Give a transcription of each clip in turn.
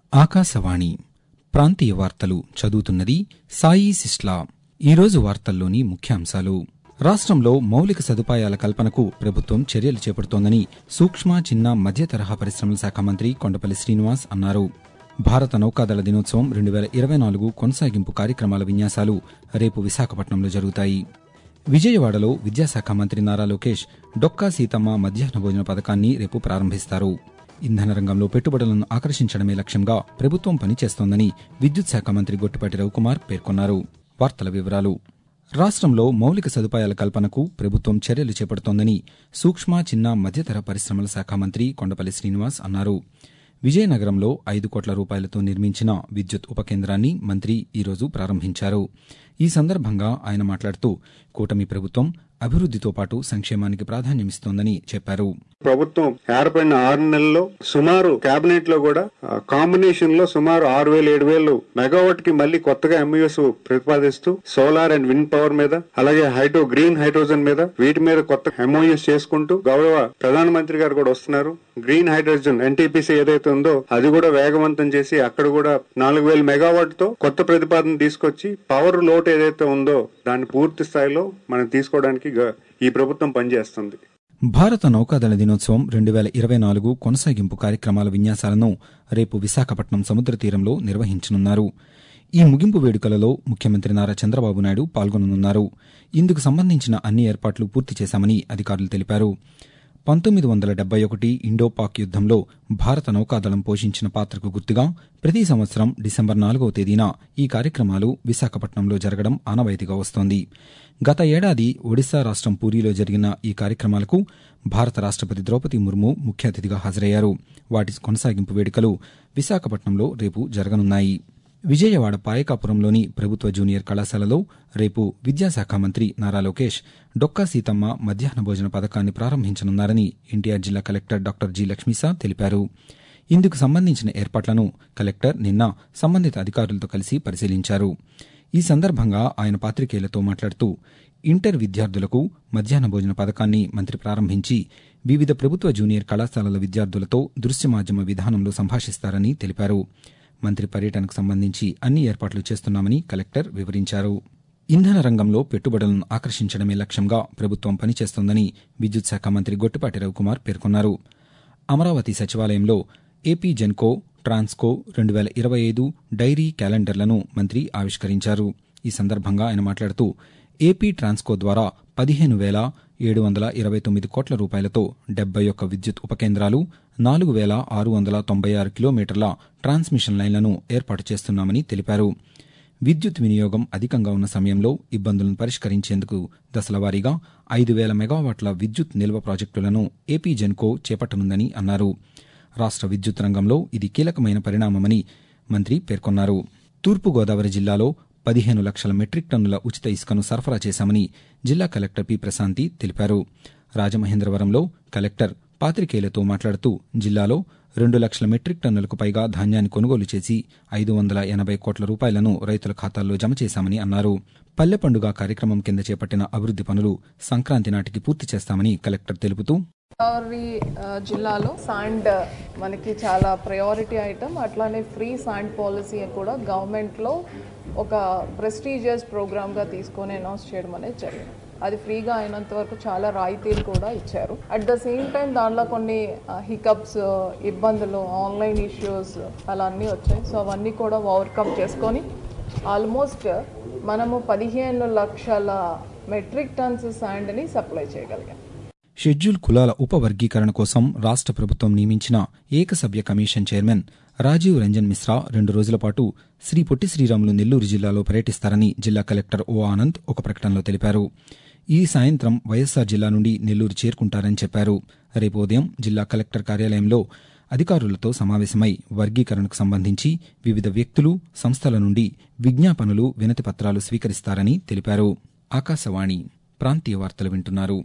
ఆకాశవాణి ప్రాంతీయ వార్తలు చదువుతున్నది సాయి సిస్లా ఈరోజు వార్తల్లోని ముఖ్యాంశాలు రాష్ట్రంలో మౌలిక సదుపాయాల కల్పనకు ప్రభుత్వం చర్యలు చేపడుతోందని సూక్ష్మ చిన్న మధ్య తరహా పరిశ్రమల శాఖ మంత్రి కొండపల్లి శ్రీనివాస్ అన్నారు భారత నౌకాదళ దినోత్సవం రెండు వేల ఇరవై నాలుగు కొనసాగింపు కార్యక్రమాల విన్యాసాలు రేపు విశాఖపట్నంలో జరుగుతాయి విజయవాడలో విద్యాశాఖ మంత్రి నారా లోకేష్ డొక్కా సీతమ్మ మధ్యాహ్న భోజన పథకాన్ని రేపు ప్రారంభిస్తారు ఇంధన రంగంలో పెట్టుబడులను ఆకర్షించడమే లక్ష్యంగా ప్రభుత్వం పనిచేస్తోందని విద్యుత్ శాఖ మంత్రి గొట్టిపాటి రవికుమార్ పేర్కొన్నారు వార్తల వివరాలు రాష్ట్రంలో మౌలిక సదుపాయాల కల్పనకు ప్రభుత్వం చర్యలు చేపడుతోందని సూక్ష్మ చిన్న మధ్యతర పరిశ్రమల శాఖ మంత్రి కొండపల్లి శ్రీనివాస్ అన్నారు విజయనగరంలో ఐదు కోట్ల రూపాయలతో నిర్మించిన విద్యుత్ ఉపకేంద్రాన్ని మంత్రి ఈరోజు ప్రారంభించారు ఈ సందర్భంగా ఆయన మాట్లాడుతూ కూటమి ప్రభుత్వం అభివృద్దితో పాటు సంక్షేమానికి ప్రాధాన్యమిస్తోందని చెప్పారు ప్రభుత్వం ఏర్పడిన ఆరు నెలల్లో సుమారు కేబినెట్ లో కూడా కాంబినేషన్ లో సుమారు ఆరు వేలు ఏడు వేలు మెగావాట్ కి మళ్ళీ కొత్తగా ఎంయూఎస్ ప్రతిపాదిస్తూ సోలార్ అండ్ విండ్ పవర్ మీద అలాగే హైడ్రో గ్రీన్ హైడ్రోజన్ మీద వీటి మీద కొత్త ఎంఓఎస్ చేసుకుంటూ గౌరవ ప్రధానమంత్రి గారు కూడా వస్తున్నారు గ్రీన్ హైడ్రోజన్ ఎన్టీపీసీ ఏదైతే ఉందో అది కూడా వేగవంతం చేసి అక్కడ కూడా నాలుగు వేల మెగావాట్ తో కొత్త ప్రతిపాదన తీసుకొచ్చి పవర్ లోట్ ఏదైతే ఉందో దాన్ని పూర్తి స్థాయిలో మనం తీసుకోవడానికి గ- ఈ ప్రభుత్వం పనిచేస్తుంది భారత నౌకాదళ దినోత్సవం రెండు వేల ఇరవై నాలుగు కొనసాగింపు కార్యక్రమాల విన్యాసాలను రేపు విశాఖపట్నం సముద్ర తీరంలో నిర్వహించనున్నారు ఈ ముగింపు వేడుకలలో ముఖ్యమంత్రి నారా చంద్రబాబు నాయుడు పాల్గొననున్నారు ఇందుకు సంబంధించిన అన్ని ఏర్పాట్లు పూర్తి చేశామని అధికారులు తెలిపారు పంతొమ్మిది వందల డెబ్బై ఒకటి ఇండో పాక్ యుద్దంలో భారత నౌకాదళం పోషించిన పాత్రకు గుర్తుగా ప్రతి సంవత్సరం డిసెంబర్ నాలుగవ తేదీన ఈ కార్యక్రమాలు విశాఖపట్నంలో జరగడం ఆనవాయితీగా వస్తోంది గత ఏడాది ఒడిశా రాష్ట్రం పూరీలో జరిగిన ఈ కార్యక్రమాలకు భారత రాష్ట్రపతి ద్రౌపది ముర్ము ముఖ్య అతిథిగా హాజరయ్యారు వాటి కొనసాగింపు వేడుకలు విశాఖపట్నంలో రేపు జరగనున్నాయి విజయవాడ పాయకాపురంలోని ప్రభుత్వ జూనియర్ కళాశాలలో రేపు విద్యాశాఖ మంత్రి నారా లోకేష్ డొక్కా సీతమ్మ మధ్యాహ్న భోజన పథకాన్ని ప్రారంభించనున్నారని ఎన్టీఆర్ జిల్లా కలెక్టర్ డాక్టర్ జి లక్ష్మీసా తెలిపారు ఇందుకు సంబంధించిన ఏర్పాట్లను కలెక్టర్ నిన్న సంబంధిత అధికారులతో కలిసి పరిశీలించారు ఈ సందర్భంగా ఆయన పాత్రికేయులతో మాట్లాడుతూ ఇంటర్ విద్యార్థులకు మధ్యాహ్న భోజన పథకాన్ని మంత్రి ప్రారంభించి వివిధ ప్రభుత్వ జూనియర్ కళాశాలల విద్యార్థులతో దృశ్య మాధ్యమ విధానంలో సంభాషిస్తారని తెలిపారు మంత్రి పర్యటనకు సంబంధించి అన్ని ఏర్పాట్లు చేస్తున్నామని కలెక్టర్ వివరించారు ఇంధన రంగంలో పెట్టుబడులను ఆకర్షించడమే లక్ష్యంగా ప్రభుత్వం పనిచేస్తోందని విద్యుత్ శాఖ మంత్రి గొట్టిపాటి రవికుమార్ పేర్కొన్నారు అమరావతి సచివాలయంలో ఏపీ జెన్కో ట్రాన్స్కో రెండు వేల ఇరవై ఐదు డైరీ క్యాలెండర్లను మంత్రి ఆవిష్కరించారు ఈ సందర్భంగా ఆయన మాట్లాడుతూ ఏపీ ట్రాన్స్కో ద్వారా పదిహేను వేల ఏడు వందల ఇరవై తొమ్మిది కోట్ల రూపాయలతో డెబ్బై ఒక్క విద్యుత్ ఉపకేంద్రాలు నాలుగు వేల ఆరు వందల తొంభై ఆరు కిలోమీటర్ల ట్రాన్స్మిషన్ లైన్లను ఏర్పాటు చేస్తున్నామని తెలిపారు విద్యుత్ వినియోగం అధికంగా ఉన్న సమయంలో ఇబ్బందులను పరిష్కరించేందుకు దశలవారీగా ఐదు వేల మెగావాట్ల విద్యుత్ నిల్వ ప్రాజెక్టులను ఏపీ జెన్కో చేపట్టనుందని అన్నారు రాష్ట్ర విద్యుత్ రంగంలో ఇది కీలకమైన పరిణామమని మంత్రి పేర్కొన్నారు తూర్పుగోదావరి జిల్లాలో పదిహేను లక్షల మెట్రిక్ టన్నుల ఉచిత ఇసుకను సరఫరా చేశామని జిల్లా కలెక్టర్ పి ప్రశాంతి తెలిపారు రాజమహేంద్రవరంలో కలెక్టర్ పాత్రికేయులతో మాట్లాడుతూ జిల్లాలో రెండు లక్షల మెట్రిక్ టన్నులకు పైగా ధాన్యాన్ని కొనుగోలు చేసి ఐదు వందల ఎనభై కోట్ల రూపాయలను రైతుల ఖాతాల్లో జమ చేశామని అన్నారు పల్లె పండుగ కార్యక్రమం కింద చేపట్టిన అభివృద్ది పనులు సంక్రాంతి నాటికి పూర్తి చేస్తామని కలెక్టర్ తెలుపుతూ గోదావరి ఆ, జిల్లాలో శాండ్ మనకి చాలా ప్రయారిటీ ఐటమ్ అట్లానే ఫ్రీ శాండ్ పాలసీ కూడా గవర్నమెంట్లో ఒక ప్రెస్టీజియస్ ప్రోగ్రామ్గా తీసుకొని అనౌన్స్ చేయడం అనేది జరిగింది అది ఫ్రీగా అయినంత వరకు చాలా రాయితీలు కూడా ఇచ్చారు అట్ ద సేమ్ టైం దాంట్లో కొన్ని హికప్స్ ఇబ్బందులు ఆన్లైన్ ఇష్యూస్ అలా అన్నీ వచ్చాయి సో అవన్నీ కూడా ఓవర్కమ్ చేసుకొని ఆల్మోస్ట్ మనము పదిహేను లక్షల మెట్రిక్ టన్స్ శాండ్ని సప్లై చేయగలిగాం షెడ్యూల్ కులాల ఉపవర్గీకరణ కోసం రాష్ట్ర ప్రభుత్వం నియమించిన ఏకసభ్య కమిషన్ చైర్మన్ రాజీవ్ రంజన్ మిశ్రా రెండు రోజుల పాటు శ్రీ పొట్టి శ్రీరాములు నెల్లూరు జిల్లాలో పర్యటిస్తారని జిల్లా కలెక్టర్ ఓ ఆనంద్ ఒక ప్రకటనలో తెలిపారు ఈ సాయంత్రం వైఎస్సార్ జిల్లా నుండి నెల్లూరు చేరుకుంటారని చెప్పారు రేపు ఉదయం జిల్లా కలెక్టర్ కార్యాలయంలో అధికారులతో సమావేశమై వర్గీకరణకు సంబంధించి వివిధ వ్యక్తులు సంస్థల నుండి విజ్ఞాపనలు వినతి పత్రాలు స్వీకరిస్తారని తెలిపారు ఆకాశవాణి ప్రాంతీయ వార్తలు వింటున్నారు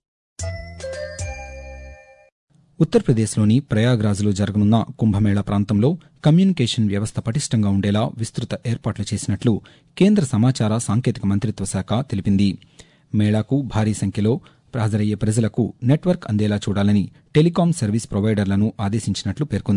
ఉత్తరప్రదేశ్లోని ప్రయాగ్రాజ్లో జరగనున్న కుంభమేళా ప్రాంతంలో కమ్యూనికేషన్ వ్యవస్థ పటిష్టంగా ఉండేలా విస్తృత ఏర్పాట్లు చేసినట్లు కేంద్ర సమాచార సాంకేతిక మంత్రిత్వ శాఖ తెలిపింది మేళాకు భారీ సంఖ్యలో హాజరయ్యే ప్రజలకు నెట్వర్క్ అందేలా చూడాలని టెలికాం సర్వీస్ ప్రొవైడర్లను ఆదేశించినట్లు పేర్కొంది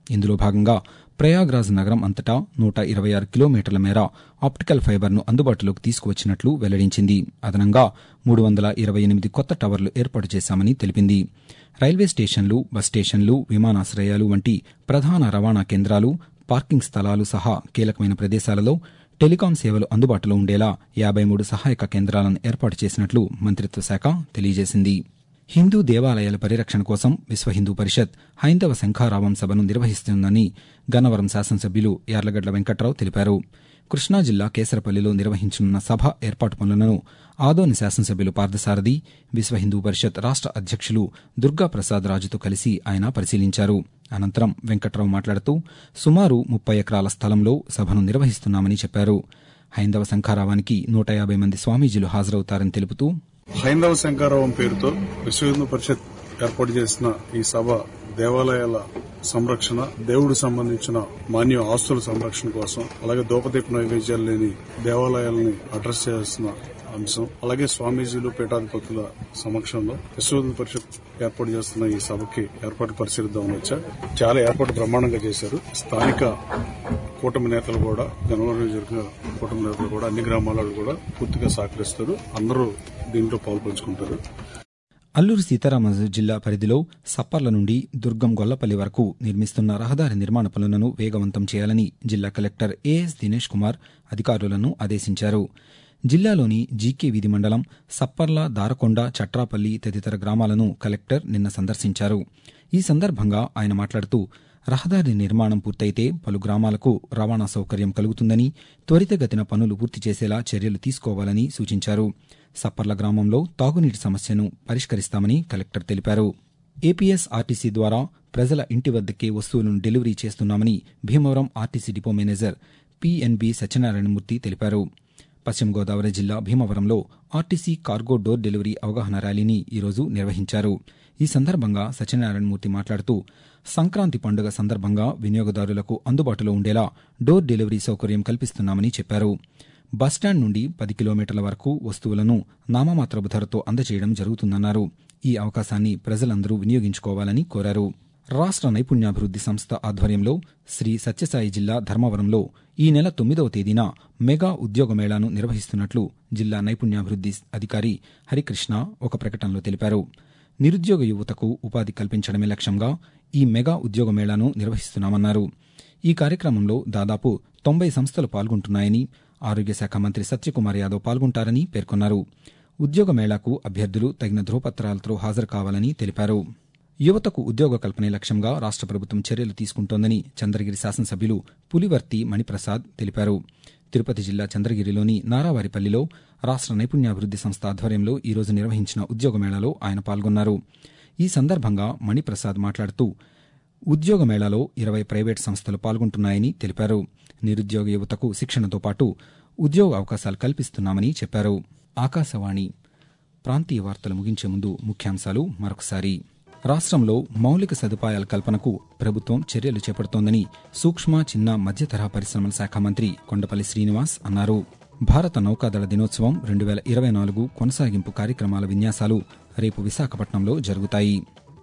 ఇందులో భాగంగా ప్రయాగ్రాజ్ నగరం అంతటా నూట ఇరవై ఆరు కిలోమీటర్ల మేర ఆప్టికల్ ఫైబర్ను అందుబాటులోకి తీసుకువచ్చినట్లు వెల్లడించింది అదనంగా మూడు వందల ఇరవై ఎనిమిది కొత్త టవర్లు ఏర్పాటు చేశామని తెలిపింది రైల్వే స్టేషన్లు బస్ స్టేషన్లు విమానాశ్రయాలు వంటి ప్రధాన రవాణా కేంద్రాలు పార్కింగ్ స్థలాలు సహా కీలకమైన ప్రదేశాలలో టెలికాం సేవలు అందుబాటులో ఉండేలా యాబై మూడు సహాయక కేంద్రాలను ఏర్పాటు చేసినట్లు మంత్రిత్వ శాఖ తెలియజేసింది హిందూ దేవాలయాల పరిరక్షణ కోసం విశ్వ హిందూ పరిషత్ హైందవ శంఖారావం సభను నిర్వహిస్తుందని గన్నవరం శాసనసభ్యులు యార్లగడ్ల వెంకట్రావు తెలిపారు కృష్ణా జిల్లా కేసరపల్లిలో నిర్వహించనున్న సభ ఏర్పాటు పనులను ఆదోని శాసనసభ్యులు పార్థసారథి విశ్వ హిందూ పరిషత్ రాష్ట అధ్యక్షులు దుర్గా ప్రసాద్ రాజుతో కలిసి ఆయన పరిశీలించారు అనంతరం వెంకట్రావు మాట్లాడుతూ సుమారు ముప్పై ఎకరాల స్థలంలో సభను నిర్వహిస్తున్నామని చెప్పారు హైందవ శంఖారావానికి నూట యాభై మంది స్వామీజీలు హాజరవుతారని తెలుపుతూ హైందవ శంకారావం పేరుతో విశ్వ హిందూ పరిషత్ ఏర్పాటు చేసిన ఈ సభ దేవాలయాల సంరక్షణ దేవుడు సంబంధించిన మాన్య ఆస్తుల సంరక్షణ కోసం అలాగే దోపదీప నైవేద్యాలు లేని దేవాలయాలని అడ్రస్ చేయాల్సిన అంశం అలాగే స్వామీజీలు పీఠాధిపతుల సమక్షంలో విశ్వ హిందూ పరిషత్ ఏర్పాటు చేస్తున్న ఈ సభకి ఏర్పాటు పరిశీలిద్దామని వచ్చా చాలా ఏర్పాటు బ్రహ్మాండంగా చేశారు స్థానిక కూటమి నేతలు కూడా జనవరి జరిగిన కూటమి నేతలు కూడా అన్ని గ్రామాలలో కూడా పూర్తిగా సహకరిస్తారు అందరూ దీంట్లో పాల్పంచుకుంటారు అల్లూరు సీతారామరాజు జిల్లా పరిధిలో సప్పర్ల నుండి దుర్గం గొల్లపల్లి వరకు నిర్మిస్తున్న రహదారి నిర్మాణ పనులను వేగవంతం చేయాలని జిల్లా కలెక్టర్ ఏఎస్ దినేష్ కుమార్ అధికారులను ఆదేశించారు జిల్లాలోని జీకే వీధి మండలం సప్పర్ల దారకొండ చట్రాపల్లి తదితర గ్రామాలను కలెక్టర్ నిన్న సందర్శించారు ఈ సందర్భంగా ఆయన మాట్లాడుతూ రహదారి నిర్మాణం పూర్తయితే పలు గ్రామాలకు రవాణా సౌకర్యం కలుగుతుందని త్వరితగతిన పనులు పూర్తి చేసేలా చర్యలు తీసుకోవాలని సూచించారు సప్పర్ల గ్రామంలో తాగునీటి సమస్యను పరిష్కరిస్తామని కలెక్టర్ తెలిపారు ఏపీఎస్ ఆర్టీసీ ద్వారా ప్రజల ఇంటి వద్దకే వస్తువులను డెలివరీ చేస్తున్నామని Bhimavaram RTC depot manager PNB Satyanarayanamurthy తెలిపారు పశ్చిమ గోదావరి జిల్లా భీమవరంలో ఆర్టీసీ కార్గో డోర్ డెలివరీ అవగాహన ర్యాలీని ఈరోజు నిర్వహించారు ఈ సందర్భంగా సత్యనారాయణమూర్తి మాట్లాడుతూ సంక్రాంతి పండుగ సందర్భంగా వినియోగదారులకు అందుబాటులో ఉండేలా డోర్ డెలివరీ సౌకర్యం కల్పిస్తున్నామని చెప్పారు బస్టాండ్ నుండి పది కిలోమీటర్ల వరకు వస్తువులను నామమాత్రపు ధరతో అందజేయడం జరుగుతుందన్నారు ఈ అవకాశాన్ని ప్రజలందరూ వినియోగించుకోవాలని కోరారు రాష్ట్ర నైపుణ్యాభివృద్ది సంస్థ ఆధ్వర్యంలో శ్రీ సత్యసాయి జిల్లా ధర్మవరంలో ఈ నెల తొమ్మిదవ తేదీన మెగా ఉద్యోగ మేళాను నిర్వహిస్తున్నట్లు జిల్లా నైపుణ్యాభివృద్ది అధికారి హరికృష్ణ ఒక ప్రకటనలో తెలిపారు నిరుద్యోగ యువతకు ఉపాధి కల్పించడమే లక్ష్యంగా ఈ మెగా ఉద్యోగ మేళాను నిర్వహిస్తున్నామన్నారు ఈ కార్యక్రమంలో దాదాపు తొంభై సంస్థలు పాల్గొంటున్నాయని ఆరోగ్య శాఖ మంత్రి సత్యకుమార్ యాదవ్ పాల్గొంటారని పేర్కొన్నారు ఉద్యోగ మేళాకు అభ్యర్థులు తగిన ధృవపత్రాలతో హాజరు కావాలని తెలిపారు యువతకు ఉద్యోగ కల్పనే లక్ష్యంగా రాష్ట్ర ప్రభుత్వం చర్యలు తీసుకుంటోందని చంద్రగిరి శాసనసభ్యులు పులివర్తి మణిప్రసాద్ తెలిపారు తిరుపతి జిల్లా చంద్రగిరిలోని నారావారిపల్లిలో రాష్ట్ర నైపుణ్యాభివృద్ది సంస్థ ఆధ్వర్యంలో ఈరోజు నిర్వహించిన ఉద్యోగ మేళాలో ఆయన పాల్గొన్నారు ఈ సందర్భంగా మణిప్రసాద్ మాట్లాడుతూ ఉద్యోగ మేళాలో ఇరవై ప్రైవేట్ సంస్థలు పాల్గొంటున్నాయని తెలిపారు నిరుద్యోగ యువతకు శిక్షణతో పాటు ఉద్యోగ అవకాశాలు కల్పిస్తున్నామని చెప్పారు ఆకాశవాణి ప్రాంతీయ వార్తలు ముగించే ముందు ముఖ్యాంశాలు మరొకసారి రాష్ట్రంలో మౌలిక సదుపాయాల కల్పనకు ప్రభుత్వం చర్యలు చేపడుతోందని సూక్ష్మ చిన్న మధ్యతరహా పరిశ్రమల శాఖ మంత్రి కొండపల్లి శ్రీనివాస్ అన్నారు భారత నౌకాదళ దినోత్సవం రెండు వేల ఇరవై నాలుగు కొనసాగింపు కార్యక్రమాల విన్యాసాలు రేపు విశాఖపట్నంలో జరుగుతాయి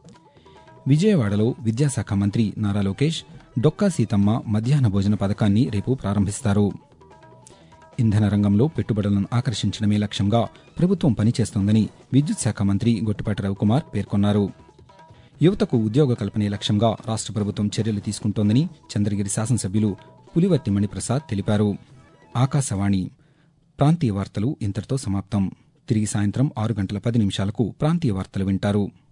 విజయవాడలో విద్యాశాఖ మంత్రి నారా లోకేష్ డొక్కా సీతమ్మ మధ్యాహ్న భోజన పథకాన్ని రేపు ప్రారంభిస్తారు ఇంధన రంగంలో పెట్టుబడులను ఆకర్షించడమే లక్ష్యంగా ప్రభుత్వం పనిచేస్తోందని విద్యుత్ శాఖ మంత్రి గొట్టిపాటి రవికుమార్ పేర్కొన్నారు యువతకు ఉద్యోగ కల్పనే లక్ష్యంగా రాష్ట్ర ప్రభుత్వం చర్యలు తీసుకుంటోందని చంద్రగిరి శాసనసభ్యులు పులివర్తి మణిప్రసాద్ తెలిపారు ఆకాశవాణి ప్రాంతీయ వార్తలు ఇంతటితో సమాప్తం తిరిగి సాయంత్రం ఆరు గంటల పది నిమిషాలకు ప్రాంతీయ వార్తలు వింటారు